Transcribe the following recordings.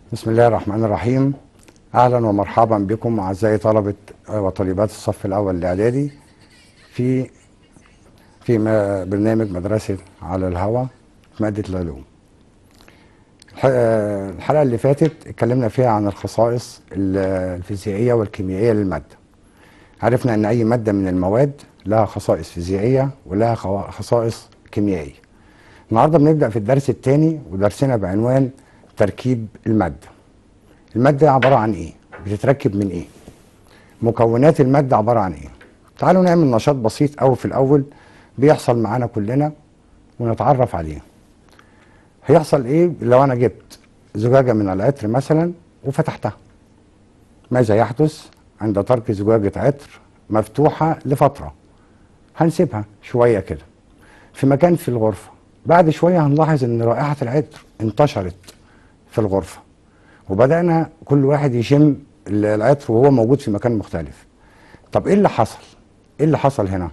بسم الله الرحمن الرحيم اهلا ومرحبا بكم اعزائي طلبه وطالبات الصف الاول الاعدادي في في ما- برنامج مدرسه على الهواء ماده العلوم الح- آه، الحلقه اللي فاتت اتكلمنا فيها عن الخصائص ال- الفيزيائيه والكيميائيه للماده عرفنا ان اي ماده من المواد لها خصائص فيزيائيه ولها خوا- خصائص كيميائيه النهارده بنبدا في الدرس الثاني ودرسنا بعنوان تركيب الماده الماده عباره عن ايه بتتركب من ايه مكونات الماده عباره عن ايه تعالوا نعمل نشاط بسيط قوي في الاول بيحصل معانا كلنا ونتعرف عليه هيحصل ايه لو انا جبت زجاجه من العطر مثلا وفتحتها ماذا يحدث عند ترك زجاجه عطر مفتوحه لفتره هنسيبها شويه كده في مكان في الغرفه بعد شويه هنلاحظ ان رائحه العطر انتشرت في الغرفه وبدانا كل واحد يشم العطر وهو موجود في مكان مختلف طب ايه اللي حصل ايه اللي حصل هنا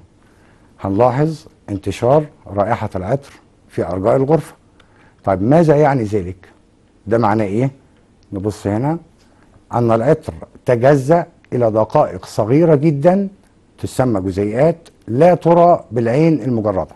هنلاحظ انتشار رائحه العطر في ارجاء الغرفه طيب ماذا يعني ذلك ده معناه ايه نبص هنا ان العطر تجزأ الى دقائق صغيره جدا تسمى جزيئات لا ترى بالعين المجرده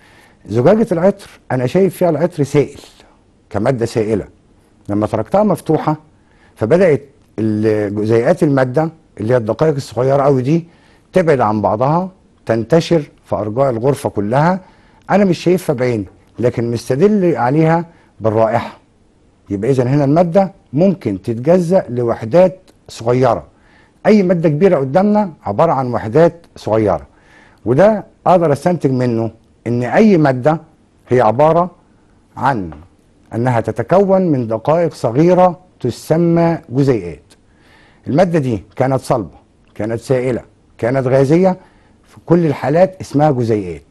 زجاجه العطر انا شايف فيها العطر سائل كماده سائله لما تركتها مفتوحه فبدات ال- جزيئات الماده اللي هي الدقائق الصغيره قوي دي تبعد عن بعضها تنتشر في ارجاء الغرفه كلها انا مش شايفها بعيني لكن مستدل عليها بالرائحه يبقى اذا هنا الماده ممكن تتجزأ لوحدات صغيره اي ماده كبيره قدامنا عباره عن وحدات صغيره وده اقدر استنتج منه ان اي ماده هي عباره عن انها تتكون من دقائق صغيره تسمى جزيئات الماده دي كانت صلبه كانت سائله كانت غازيه في كل الحالات اسمها جزيئات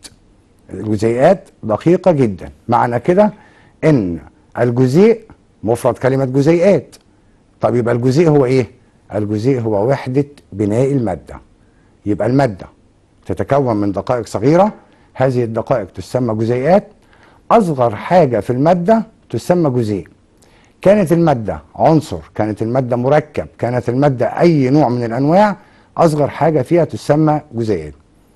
الجزيئات دقيقه جدا معنى كده ان الجزيء مفرد كلمه جزيئات طب يبقى الجزيء هو ايه الجزيء هو وحده بناء الماده يبقى الماده تتكون من دقائق صغيره هذه الدقائق تسمى جزيئات اصغر حاجه في الماده تسمى جزيء كانت الماده عنصر كانت الماده مركب كانت الماده اي نوع من الانواع اصغر حاجه فيها تسمى جزيئات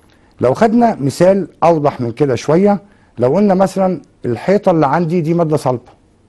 لو خدنا مثال اوضح من كده شويه لو قلنا مثلا الحيطه اللي عندي دي ماده صلبه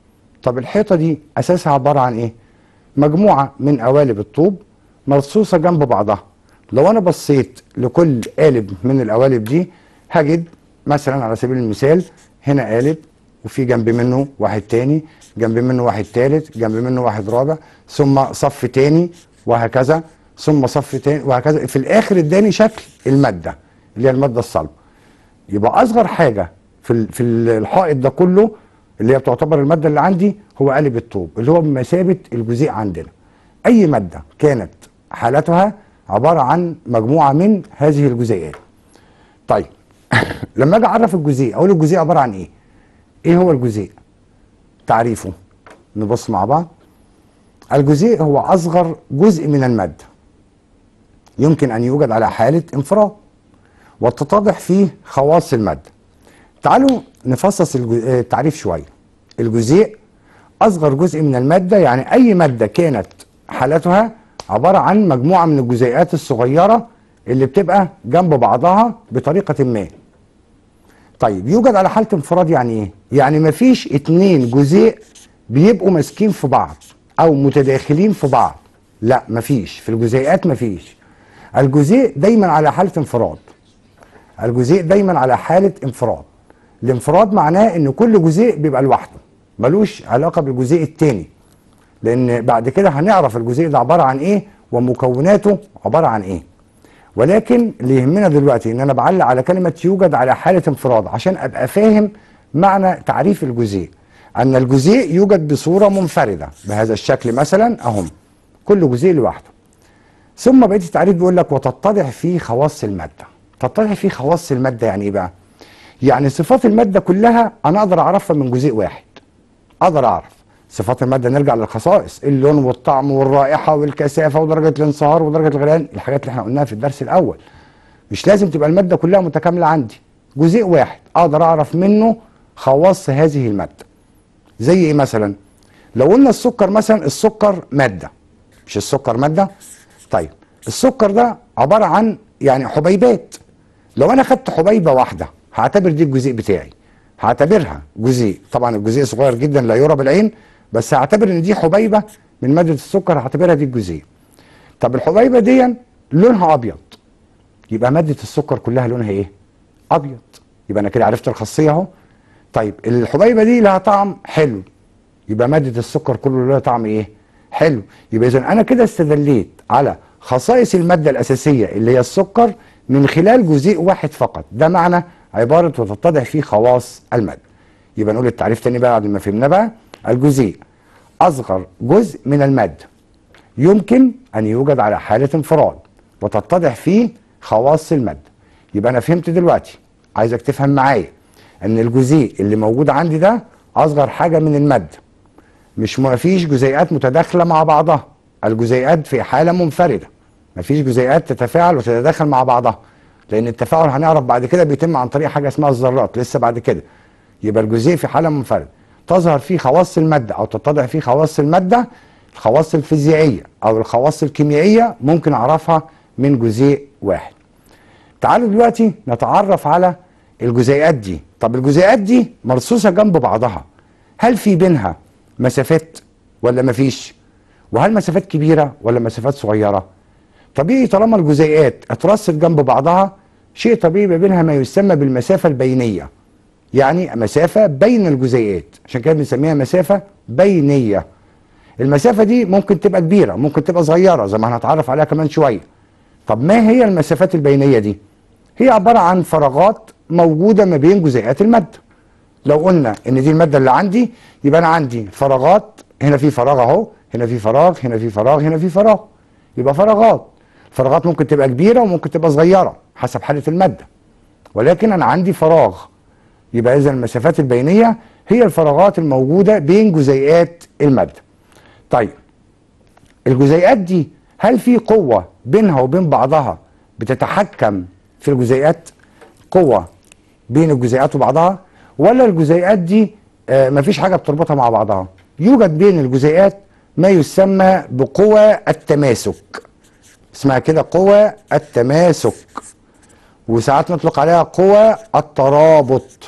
طب الحيطه دي اساسها عباره عن ايه مجموعه من قوالب الطوب مرصوصه جنب بعضها لو انا بصيت لكل قالب من القوالب دي هجد مثلا على سبيل المثال هنا قالب وفي جنب منه واحد تاني جنب منه واحد تالت جنب منه واحد رابع ثم صف تاني وهكذا ثم صف تاني وهكذا في الاخر اداني شكل الماده اللي هي الماده الصلبه يبقى اصغر حاجه في ال- في الحائط ده كله اللي هي بتعتبر الماده اللي عندي هو قالب الطوب اللي هو بمثابه الجزيء عندنا اي ماده كانت حالتها عباره عن مجموعه من هذه الجزيئات طيب لما اجي اعرف الجزيء اقول الجزيء عباره عن ايه ايه هو الجزيء تعريفه نبص مع بعض الجزيء هو اصغر جزء من الماده يمكن ان يوجد على حاله انفراد وتتضح فيه خواص الماده تعالوا نفصص الج- آه، التعريف شويه الجزيء اصغر جزء من الماده يعني اي ماده كانت حالتها عباره عن مجموعه من الجزيئات الصغيره اللي بتبقى جنب بعضها بطريقه ما طيب يوجد على حاله انفراد يعني ايه يعني مفيش اتنين جزيء بيبقوا ماسكين في بعض او متداخلين في بعض لا مفيش في الجزيئات مفيش الجزيء دايما على حاله انفراد الجزيء دايما على حاله انفراد الانفراد معناه ان كل جزيء بيبقى لوحده ملوش علاقه بالجزيء التاني لان بعد كده هنعرف الجزيء ده عباره عن ايه ومكوناته عباره عن ايه ولكن اللي يهمنا دلوقتي ان انا بعلق على كلمه يوجد على حاله انفراد عشان ابقى فاهم معنى تعريف الجزيء ان الجزيء يوجد بصوره منفرده بهذا الشكل مثلا اهم كل جزيء لوحده ثم بقيه التعريف بيقول لك وتتضح فيه خواص الماده تتضح فيه خواص الماده يعني ايه بقى يعني صفات الماده كلها انا اقدر اعرفها من جزيء واحد اقدر اعرف صفات الماده نرجع للخصائص اللون والطعم والرائحه والكثافه ودرجه الانصهار ودرجه الغليان الحاجات اللي احنا قلناها في الدرس الاول مش لازم تبقى الماده كلها متكامله عندي جزيء واحد اقدر اعرف منه خواص هذه الماده زي ايه مثلا لو قلنا السكر مثلا السكر ماده مش السكر ماده طيب السكر ده عباره عن يعني حبيبات لو انا خدت حبيبه واحده هعتبر دي الجزيء بتاعي هعتبرها جزيء طبعا الجزيء صغير جدا لا يرى بالعين بس هعتبر ان دي حبيبه من ماده السكر هعتبرها دي الجزيء طب الحبيبه دي لونها ابيض يبقى ماده السكر كلها لونها ايه ابيض يبقى انا كده عرفت الخاصيه اهو طيب الحبيبه دي لها طعم حلو يبقى ماده السكر كله لها طعم ايه حلو يبقى اذا انا كده استدليت على خصائص الماده الاساسيه اللي هي السكر من خلال جزيء واحد فقط ده معنى عباره وتتضح فيه خواص الماده يبقى نقول التعريف تاني بقى بعد ما فهمنا بقى الجزيء اصغر جزء من الماده يمكن ان يوجد على حاله انفراد وتتضح فيه خواص الماده يبقى انا فهمت دلوقتي عايزك تفهم معايا ان الجزيء اللي موجود عندي ده اصغر حاجه من الماده مش ما فيش جزيئات متداخله مع بعضها الجزيئات في حاله منفرده ما فيش جزيئات تتفاعل وتتداخل مع بعضها لان التفاعل هنعرف بعد كده بيتم عن طريق حاجه اسمها الذرات لسه بعد كده يبقى الجزيء في حاله منفرده تظهر فيه خواص الماده او تتضح فيه خواص الماده الخواص الفيزيائيه او الخواص الكيميائيه ممكن اعرفها من جزيء واحد تعالوا دلوقتي نتعرف على الجزيئات دي طب الجزيئات دي مرصوصه جنب بعضها هل في بينها مسافات ولا مفيش وهل مسافات كبيره ولا مسافات صغيره طبيعي طالما الجزيئات اترصت جنب بعضها شيء طبيعي ما بينها ما يسمى بالمسافه البينيه يعني مسافه بين الجزيئات عشان كده بنسميها مسافه بينيه المسافه دي ممكن تبقى كبيره ممكن تبقى صغيره زي ما هنتعرف عليها كمان شويه طب ما هي المسافات البينيه دي هي عباره عن فراغات موجوده ما بين جزيئات الماده لو قلنا ان دي الماده اللي عندي يبقى انا عندي فراغات هنا في فراغ اهو هنا في فراغ هنا في فراغ هنا في فراغ يبقى فراغات الفراغات ممكن تبقى كبيره وممكن تبقى صغيره حسب حاله الماده ولكن انا عندي فراغ يبقى اذا المسافات البينيه هي الفراغات الموجوده بين جزيئات الماده طيب الجزيئات دي هل في قوه بينها وبين بعضها بتتحكم في الجزيئات قوه بين الجزيئات وبعضها ولا الجزيئات دي آه مفيش حاجه بتربطها مع بعضها يوجد بين الجزيئات ما يسمى بقوى التماسك اسمها كده قوى التماسك وساعات نطلق عليها قوى الترابط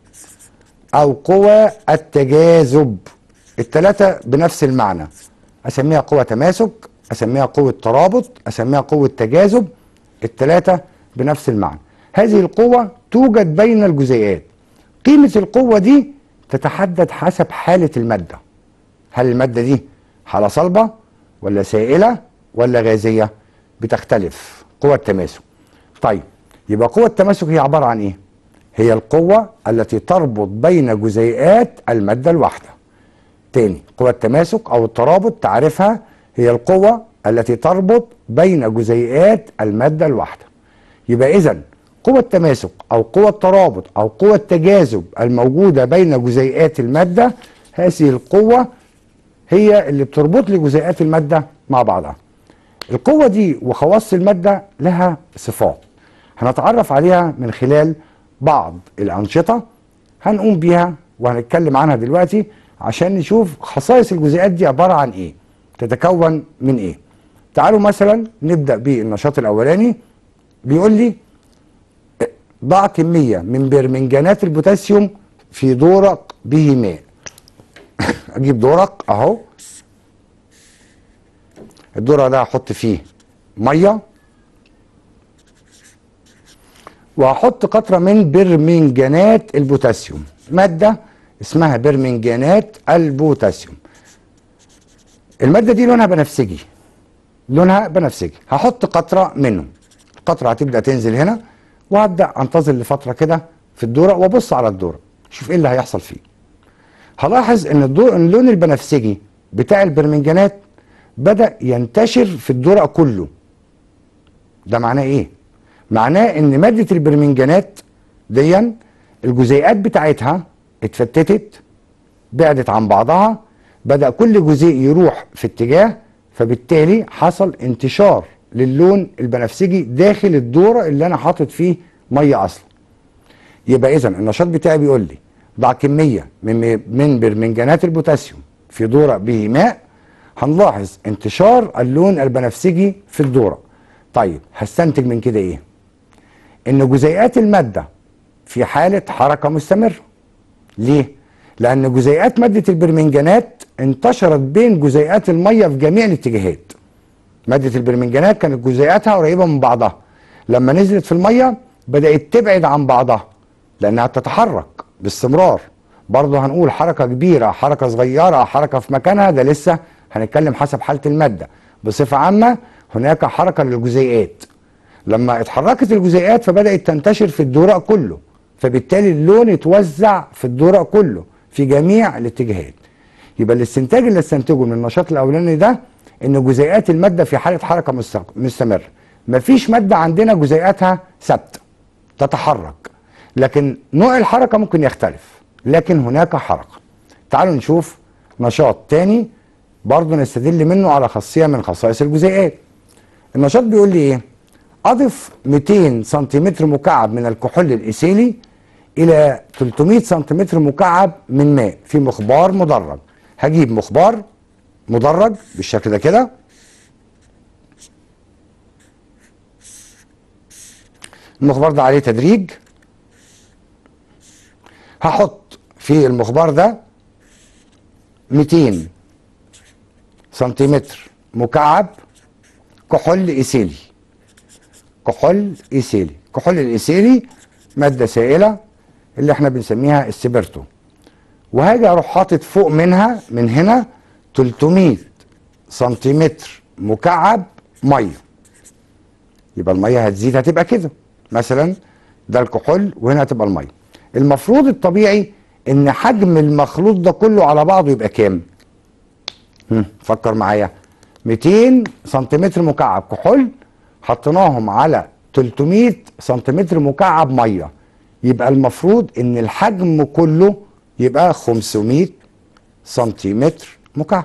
او قوى التجاذب الثلاثه بنفس المعنى اسميها قوه تماسك اسميها قوه ترابط اسميها قوه تجاذب الثلاثه بنفس المعنى هذه القوه توجد بين الجزيئات قيمه القوه دي تتحدد حسب حاله الماده هل الماده دي حاله صلبه ولا سائله ولا غازيه بتختلف قوه التماسك طيب يبقى قوه التماسك هي عباره عن ايه هي القوه التي تربط بين جزيئات الماده الواحده تاني قوة التماسك أو الترابط تعرفها هي القوة التي تربط بين جزيئات المادة الواحدة يبقى إذا قوة التماسك أو قوة الترابط أو قوة التجاذب الموجودة بين جزيئات المادة هذه القوة هي اللي بتربط لي جزيئات المادة مع بعضها القوة دي وخواص المادة لها صفات هنتعرف عليها من خلال بعض الأنشطة هنقوم بيها وهنتكلم عنها دلوقتي عشان نشوف خصائص الجزيئات دي عبارة عن ايه تتكون من ايه تعالوا مثلا نبدأ بالنشاط الاولاني بيقول لي ضع كمية من برمنجانات البوتاسيوم في دورق به ماء اجيب دورق اهو الدورق ده هحط فيه ميه وهحط قطره من برمنجانات البوتاسيوم ماده اسمها برمنجانات البوتاسيوم الماده دي لونها بنفسجي لونها بنفسجي هحط قطره منه القطره هتبدا تنزل هنا وهبدا انتظر لفتره كده في الدوره وابص على الدوره شوف ايه اللي هيحصل فيه هلاحظ ان الدور اللون البنفسجي بتاع البرمنجانات بدا ينتشر في الدوره كله ده معناه ايه معناه ان ماده البرمنجانات ديا الجزيئات بتاعتها اتفتتت بعدت عن بعضها بدا كل جزيء يروح في اتجاه فبالتالي حصل انتشار للون البنفسجي داخل الدوره اللي انا حاطط فيه ميه اصلا يبقى اذا النشاط بتاعي بيقول لي ضع كميه من من برمنجانات البوتاسيوم في دورق به ماء هنلاحظ انتشار اللون البنفسجي في الدورق طيب هستنتج من كده ايه ان جزيئات الماده في حاله حركه مستمره ليه لان جزيئات ماده البرمنجانات انتشرت بين جزيئات الميه في جميع الاتجاهات ماده البرمنجانات كانت جزيئاتها قريبه من بعضها لما نزلت في الميه بدات تبعد عن بعضها لانها بتتحرك باستمرار برضه هنقول حركه كبيره حركه صغيره حركه في مكانها ده لسه هنتكلم حسب حاله الماده بصفه عامه هناك حركه للجزيئات لما اتحركت الجزيئات فبدات تنتشر في الدورق كله فبالتالي اللون اتوزع في الدورق كله في جميع الاتجاهات يبقى الاستنتاج اللي استنتجه من النشاط الاولاني ده ان جزيئات الماده في حاله حركه مستق- مستمره مفيش ماده عندنا جزيئاتها ثابته تتحرك لكن نوع الحركه ممكن يختلف لكن هناك حركه تعالوا نشوف نشاط تاني برضه نستدل منه على خاصيه من خصائص الجزيئات النشاط بيقول لي ايه اضف 200 سنتيمتر مكعب من الكحول الايثيلي الى 300 سنتيمتر مكعب من ماء في مخبار مدرج هجيب مخبار مدرج بالشكل ده كده المخبار ده عليه تدريج هحط في المخبار ده 200 سنتيمتر مكعب كحول ايثيلي كحول ايثيلي كحول الايثيلي ماده سائله اللي احنا بنسميها السبرتو وهاجي اروح حاطط فوق منها من هنا 300 سنتيمتر مكعب ميه يبقى الميه هتزيد هتبقى كده مثلا ده الكحول وهنا هتبقى الميه المفروض الطبيعي ان حجم المخلوط ده كله على بعضه يبقى كام هم، فكر معايا 200 سنتيمتر مكعب كحول حطيناهم على 300 سنتيمتر مكعب ميه يبقى المفروض ان الحجم كله يبقى 500 سنتيمتر مكعب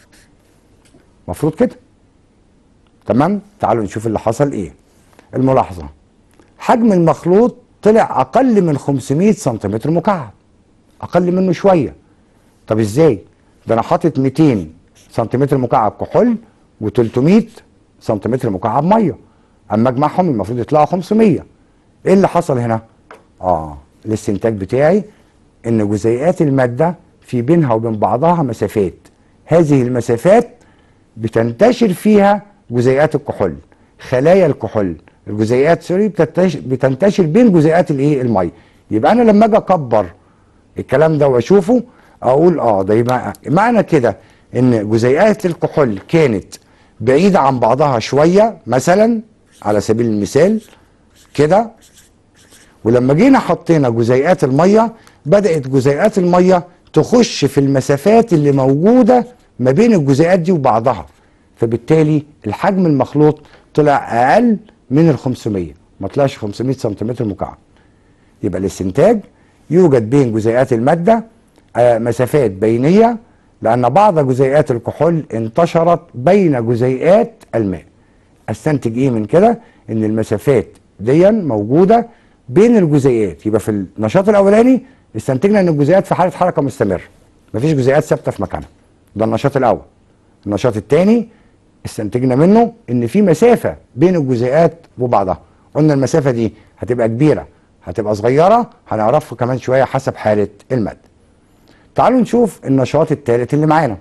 مفروض كده تمام تعالوا نشوف اللي حصل ايه الملاحظه حجم المخلوط طلع اقل من 500 سنتيمتر مكعب اقل منه شويه طب ازاي ده انا حاطط 200 سنتيمتر مكعب كحول و300 سنتيمتر مكعب ميه اما اجمعهم المفروض يطلعوا 500 ايه اللي حصل هنا اه الاستنتاج بتاعي ان جزيئات الماده في بينها وبين بعضها مسافات هذه المسافات بتنتشر فيها جزيئات الكحول خلايا الكحول الجزيئات سوري بتنتشر, بتنتشر بين جزيئات الايه الميه يبقى انا لما اجي اكبر الكلام ده واشوفه اقول اه ده يبقى معنى كده ان جزيئات الكحول كانت بعيده عن بعضها شويه مثلا على سبيل المثال كده ولما جينا حطينا جزيئات الميه بدات جزيئات الميه تخش في المسافات اللي موجوده ما بين الجزيئات دي وبعضها فبالتالي الحجم المخلوط طلع اقل من ال 500 ما طلعش 500 سنتيمتر مكعب يبقى الاستنتاج يوجد بين جزيئات الماده آه، مسافات بينيه لان بعض جزيئات الكحول انتشرت بين جزيئات الماء استنتج ايه من كده ان المسافات دي موجوده بين الجزيئات يبقى في النشاط الاولاني استنتجنا ان الجزيئات في حاله حركه مستمره مفيش جزيئات ثابته في مكانها ده النشاط الاول النشاط الثاني استنتجنا منه ان في مسافه بين الجزيئات وبعضها قلنا المسافه دي هتبقى كبيره هتبقى صغيره هنعرفه كمان شويه حسب حاله الماده تعالوا نشوف النشاط الثالث اللي معانا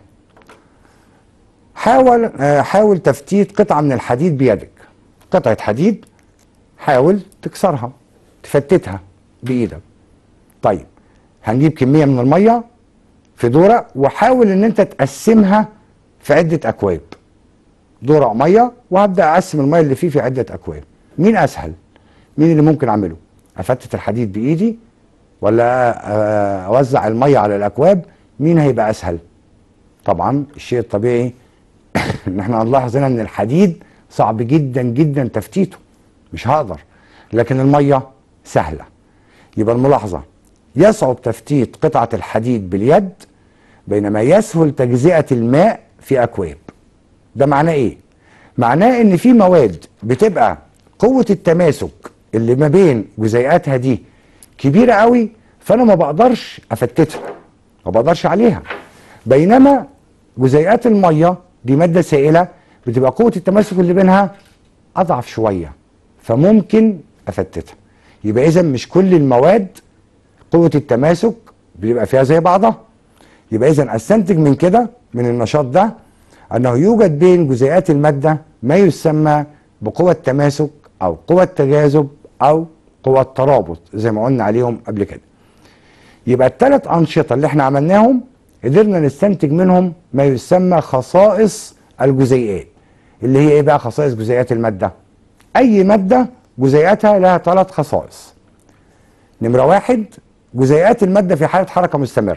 حاول آه، حاول تفتيت قطعه من الحديد بيدك قطعه حديد حاول تكسرها تفتتها بايدك طيب هنجيب كميه من الميه في دورق وحاول ان انت تقسمها في عده اكواب دورق ميه وهبدا اقسم الميه اللي فيه في عده اكواب مين اسهل مين اللي ممكن اعمله افتت الحديد بايدي ولا آه، اوزع الميه على الاكواب مين هيبقى اسهل طبعا الشيء الطبيعي ان احنا نلاحظ هنا ان الحديد صعب جدا جدا تفتيته مش هقدر لكن الميه سهله يبقى الملاحظه يصعب تفتيت قطعه الحديد باليد بينما يسهل تجزئه الماء في اكواب ده معناه ايه معناه ان في مواد بتبقى قوه التماسك اللي ما بين جزيئاتها دي كبيره قوي فانا ما بقدرش افتتها ما بقدرش عليها بينما جزيئات الميه دي ماده سائله بتبقى قوه التماسك اللي بينها اضعف شويه فممكن افتتها يبقى اذا مش كل المواد قوه التماسك بيبقى فيها زي بعضها يبقى اذا استنتج من كده من النشاط ده انه يوجد بين جزيئات الماده ما يسمى بقوة تماسك او قوة تجاذب او قوة ترابط زي ما قلنا عليهم قبل كده يبقى الثلاث انشطة اللي احنا عملناهم قدرنا نستنتج منهم ما يسمى خصائص الجزيئات اللي هي ايه بقى خصائص جزيئات المادة اي مادة جزيئاتها لها ثلاث خصائص نمرة واحد جزيئات المادة في حالة حركة مستمرة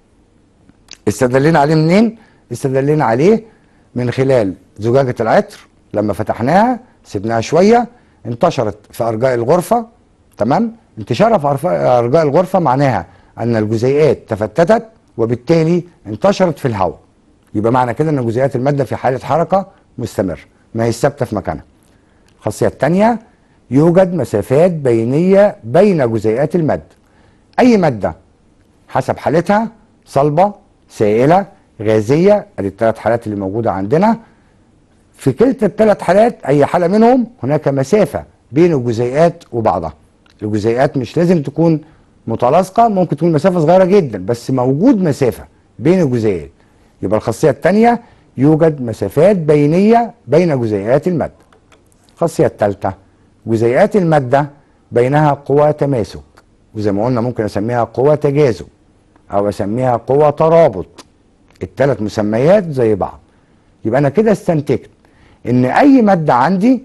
استدلنا عليه منين استدلنا عليه من خلال زجاجة العطر لما فتحناها سيبناها شوية انتشرت في أرجاء الغرفة تمام انتشارها في أرف- أرجاء الغرفة معناها أن الجزيئات تفتتت وبالتالي انتشرت في الهواء يبقى معنى كده أن جزيئات المادة في حالة حركة مستمرة ما هي ثابتة في مكانها الخاصية الثانية يوجد مسافات بينية بين جزيئات المادة أي مادة حسب حالتها صلبة سائلة غازية ادي الثلاث حالات اللي موجودة عندنا في كلتا الثلاث حالات اي حالة منهم هناك مسافة بين الجزيئات وبعضها الجزيئات مش لازم تكون متلاصقة ممكن تكون مسافة صغيرة جدا بس موجود مسافة بين الجزيئات يبقى الخاصية الثانية يوجد مسافات بينية بين جزيئات المادة الخاصية الثالثة جزيئات المادة بينها قوى تماسك وزي ما قلنا ممكن اسميها قوى تجاذب او اسميها قوى ترابط الثلاث مسميات زي بعض يبقى انا كده استنتجت ان اي ماده عندي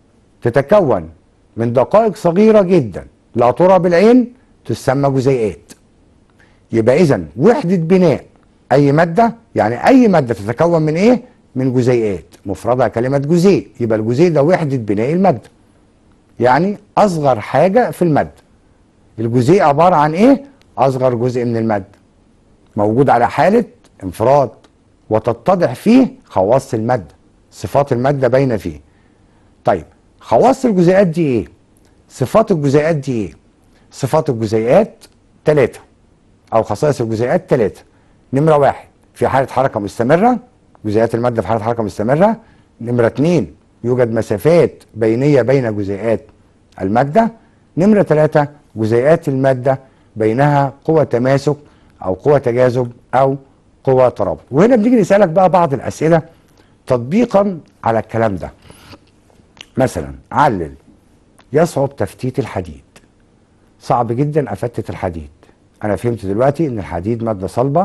تتكون من دقائق صغيره جدا لا ترى بالعين تسمى جزيئات يبقى اذا وحده بناء اي ماده يعني اي ماده تتكون من ايه من جزيئات مفردها كلمه جزيء يبقى الجزيء ده وحده بناء الماده يعني اصغر حاجه في الماده الجزيء عباره عن ايه اصغر جزء من الماده موجود على حاله انفراد وتتضح فيه خواص الماده صفات الماده باينه فيه طيب خواص الجزيئات دي ايه صفات الجزيئات دي ايه صفات الجزيئات ثلاثه او خصائص الجزيئات ثلاثه نمره واحد في حاله حركه مستمره جزيئات الماده في حاله حركه مستمره نمره اثنين يوجد مسافات بينيه بين جزيئات الماده نمره ثلاثه جزيئات الماده بينها قوة تماسك او قوة تجاذب او قوة ترابط وهنا بنيجي نسألك بقى بعض الاسئلة تطبيقا على الكلام ده مثلا علل يصعب تفتيت الحديد صعب جدا افتت الحديد انا فهمت دلوقتي ان الحديد مادة صلبة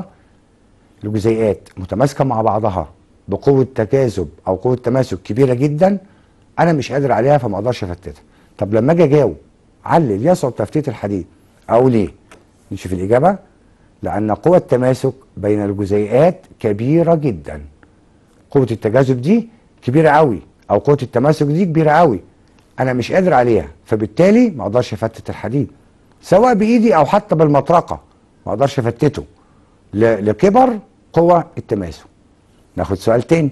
الجزيئات متماسكة مع بعضها بقوة تجاذب او قوة تماسك كبيرة جدا انا مش قادر عليها فما اقدرش افتتها طب لما اجي اجاوب علل يصعب تفتيت الحديد او ليه نشوف الاجابه لان قوه التماسك بين الجزيئات كبيره جدا قوه التجاذب دي كبيره قوي او قوه التماسك دي كبيره قوي انا مش قادر عليها فبالتالي ما اقدرش افتت الحديد سواء بايدي او حتى بالمطرقه ما اقدرش افتته ل- لكبر قوه التماسك ناخد سؤال تاني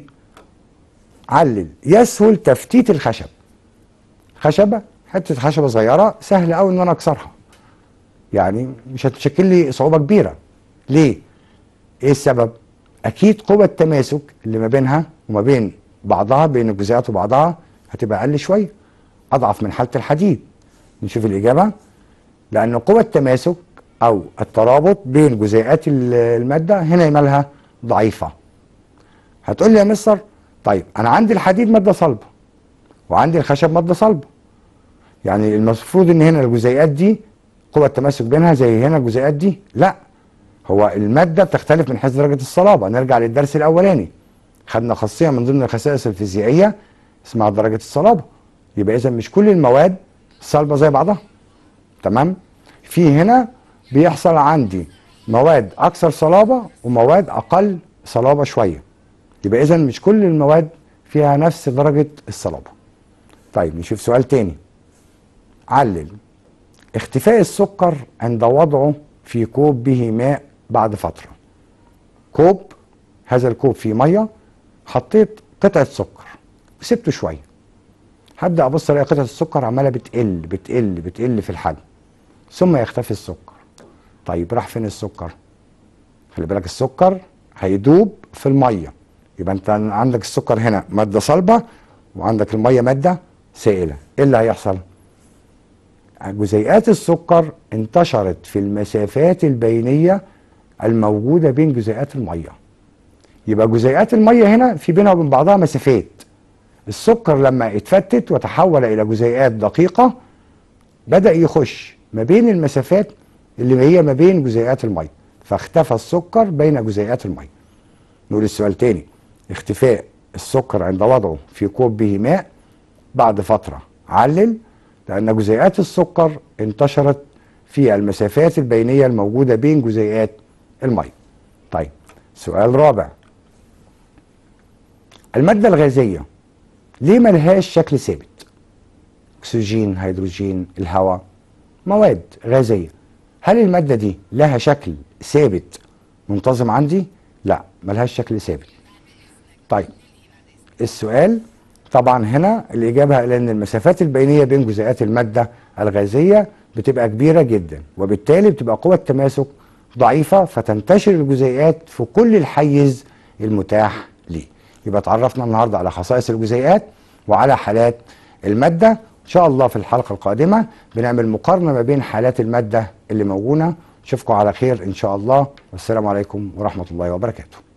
علل يسهل تفتيت الخشب خشبه حته خشبه صغيره سهل قوي ان انا اكسرها يعني مش هتشكل لي صعوبه كبيره ليه ايه السبب اكيد قوه التماسك اللي ما بينها وما بين بعضها بين الجزيئات وبعضها هتبقى اقل شويه اضعف من حاله الحديد نشوف الاجابه لان قوه التماسك او الترابط بين جزيئات ال- الماده هنا مالها ضعيفه هتقول لي يا مستر طيب انا عندي الحديد ماده صلبه وعندي الخشب ماده صلبه يعني المفروض ان هنا الجزيئات دي قوة التماسك بينها زي هنا الجزيئات دي لا هو المادة بتختلف من حيث درجة الصلابة نرجع للدرس الأولاني خدنا خاصية من ضمن الخصائص الفيزيائية اسمها درجة الصلابة يبقى إذا مش كل المواد صلبة زي بعضها تمام في هنا بيحصل عندي مواد أكثر صلابة ومواد أقل صلابة شوية يبقى إذا مش كل المواد فيها نفس درجة الصلابة طيب نشوف سؤال تاني علل اختفاء السكر عند وضعه في كوب به ماء بعد فترة كوب هذا الكوب فيه مية حطيت قطعة سكر وسبته شوية هبدأ أبص ألاقي قطعة السكر عمالة بتقل بتقل بتقل في الحجم ثم يختفي السكر طيب راح فين السكر خلي بالك السكر هيدوب في الميه يبقى انت عندك السكر هنا ماده صلبه وعندك الميه ماده سائله ايه اللي هيحصل جزيئات السكر انتشرت في المسافات البينيه الموجوده بين جزيئات الميه يبقى جزيئات الميه هنا في بينها وبين بعضها مسافات السكر لما اتفتت وتحول الى جزيئات دقيقه بدا يخش ما بين المسافات اللي هي ما بين جزيئات الميه فاختفى السكر بين جزيئات الميه نقول السؤال تاني اختفاء السكر عند وضعه في كوب به ماء بعد فتره علل لان جزيئات السكر انتشرت في المسافات البينيه الموجوده بين جزيئات الميه طيب سؤال رابع الماده الغازيه ليه ملهاش شكل ثابت اكسجين هيدروجين الهواء مواد غازيه هل الماده دي لها شكل ثابت منتظم عندي لا ملهاش شكل ثابت طيب السؤال طبعا هنا الاجابه لان المسافات البينيه بين جزيئات الماده الغازيه بتبقى كبيره جدا وبالتالي بتبقى قوه التماسك ضعيفه فتنتشر الجزيئات في كل الحيز المتاح ليه يبقى اتعرفنا النهارده على خصائص الجزيئات وعلى حالات الماده ان شاء الله في الحلقه القادمه بنعمل مقارنه ما بين حالات الماده اللي موجوده اشوفكم على خير ان شاء الله والسلام عليكم ورحمه الله وبركاته